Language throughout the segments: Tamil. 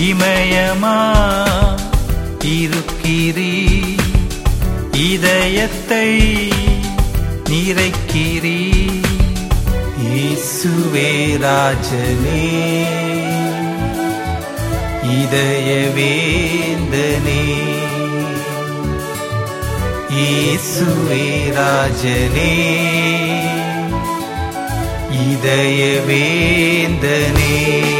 இமயமா இருக்கிறீ இதயத்தை நிறைக்கிறீ இயேசுவே ராஜனே இதய வேந்தனே இயேசுவே ராஜனே இதய வேந்தனே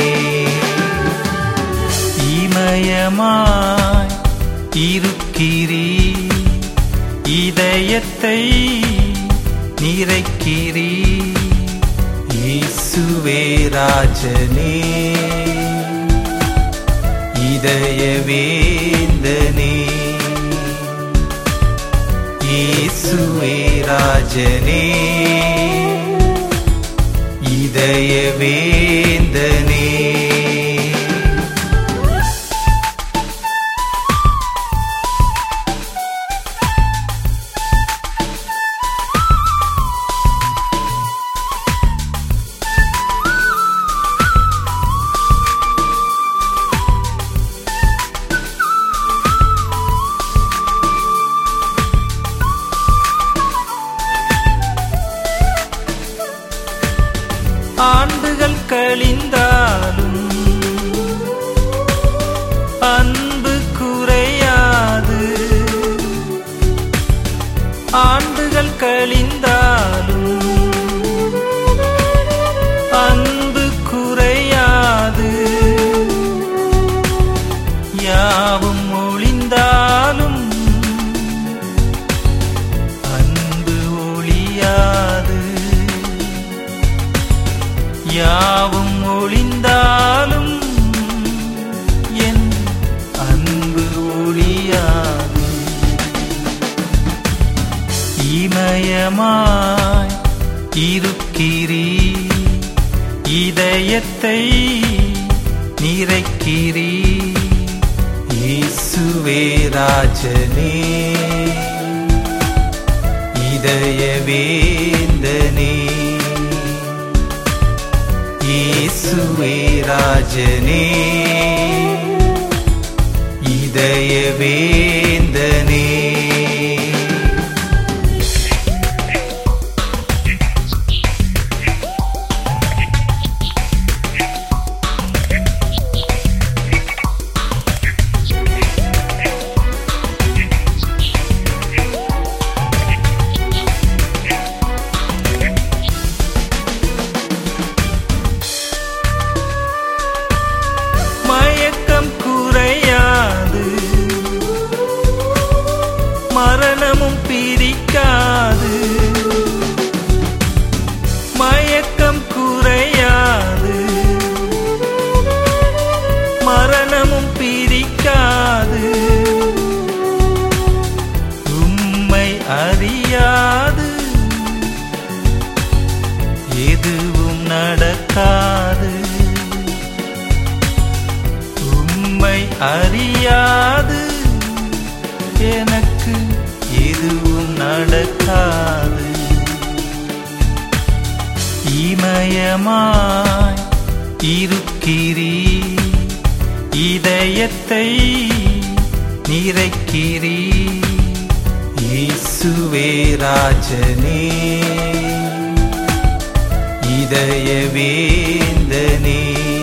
இமயமாய் இருக்கிறீ இதயத்தை நிறைக்கிறீ இயேசுவே ராஜனே இதய வேந்தனே இயேசுவே ராஜனே இதய வேந்தனே ஆண்டுகள் கழிந்தாலும் அன்பு குறையாது ஆண்டுகள் கழிந்தாலும் அன்பு குறையாது யாவும் ஒளிந்தாலும் அன்பு ஒளியாது யாவும் ஒளிந்தாலும் என் அன்பு ஒளியாது இமயமாய் இருக்கிறீ இதயத்தை நிறைக்கிறீ இயேசுவே ராஜனே இதய வேந்தனே இயேசுவே ராஜனே இதய வேந்தனே மயக்கம் குறையாது மரணமும் பிரிக்காது மயக்கம் குறையாது மரணமும் பிரிக்காது உம்மை அறியாது எதுவும் நடக்காது உம்மை அறியாது எனக்கு எதுவும் நடக்காது இமயமாய் இருக்கிறீ இதயத்தை நிறைக்கிறீ இயேசுவே ராஜனே இதய வேந்தனே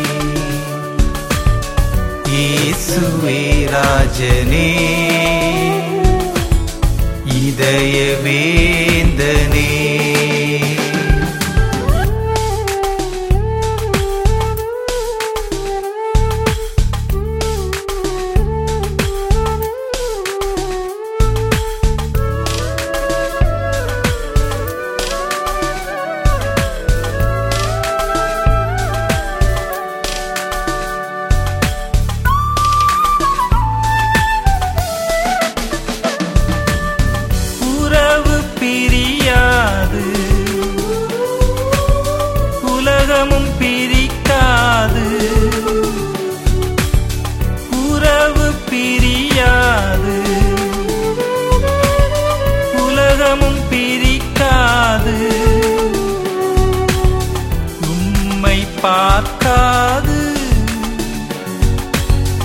இயேசுவே ராஜனே இதய வேந்தனே உறவு பிரியாது உலகமும் பிரிக்காது உறவு பிரியாது உலகமும் பிரிக்காது உம்மை பார்க்காது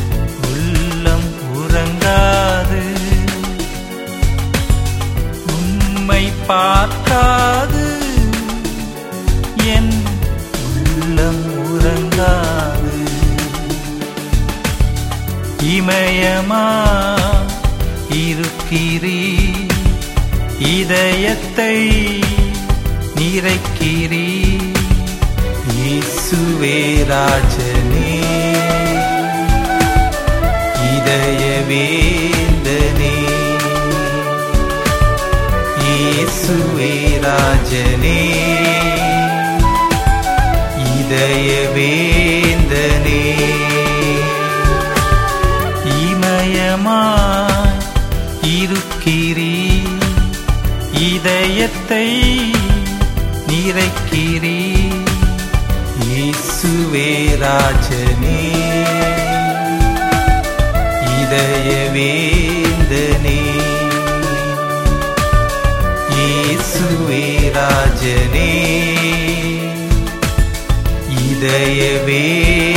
பார்க்காது என் உள்ளம் உறங்காது இமயமா இருக்கிறீ இதயத்தை நிறைக்கிறீ இயேசுவே ராஜனே இதய வேந்தனே இயேசுவே ராஜனே இதய வேந்தனே இமயமாய் இருக்கிறீ இதயத்தை நிறைக்கிறீ இயேசுவே ராஜனே இதய வேந்தனே இயேசுவே ராஜனே இதய வே